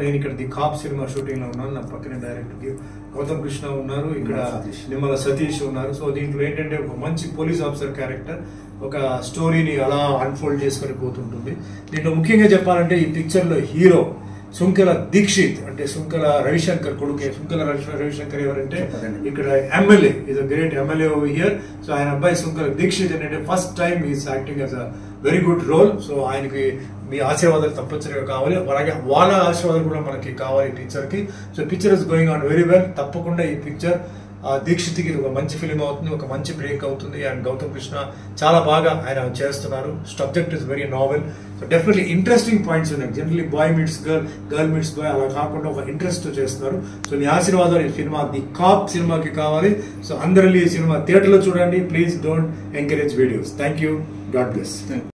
నేను ఇక్కడ the cap cinema shooting లో ఉన్నాను నా పక్కన డైరెక్టర్ గౌతమ్ కృష్ణ ఉన్నారు ఇక్కడ నిమ్మల సతీష్. నిమ్మల సతీష్ ఉన్నారు సో దీంట్లో ఏంటంటే ఒక మంచి పోలీస్ ఆఫీసర్ క్యారెక్టర్ ఒక స్టోరీని అలా అన్ఫోల్డ్ చేసుకొని పోతుంటుంది దీంట్లో ముఖ్యంగా చెప్పాలంటే ఈ పిక్చర్ లో హీరో సుంకల దీక్షిత్ అంటే సుంకల రవిశంకర్ కొడుకే సుంకల రవి- రవిశంకర్ ఎవరంటే చెప్పదండి. ఇక్కడ MLA is a great MLA over here so ఆయన అబ్బాయి సుంకల దీక్షిత్ ఏంటంటే first time is acting as a very good role so ఆయనకి మీ ఆశీర్వాదాలు తప్పనిసరిగా కావాలి అలాగే వాళ్ళ ఆశీర్వాదాలు కూడా మనకి కావాలి టీచర్ కి so picture is going on very well తప్పకుండా ఈ పిక్చర్ దీక్షిత్కి ఇది ఒక మంచి ఫిలిం అవుతుంది ఒక మంచి బ్రేక్ అవుతుంది అండ్ గౌతమ్ కృష్ణ చాలా బాగా ఆయన చేస్తున్నారు subject is very novel so definitely interesting points ఉన్నాయి generally boy meets girl girl meets boy అలా కాకుండా ఒక ఇంట్రెస్ట్ చేస్తున్నారు సో మీ ఆశీర్వాదాలు ఈ సినిమా ది కాప్ సినిమాకి కావాలి సో అందరినీ ఈ సినిమా థియేటర్లో చూడండి please don't encourage videos thank you God bless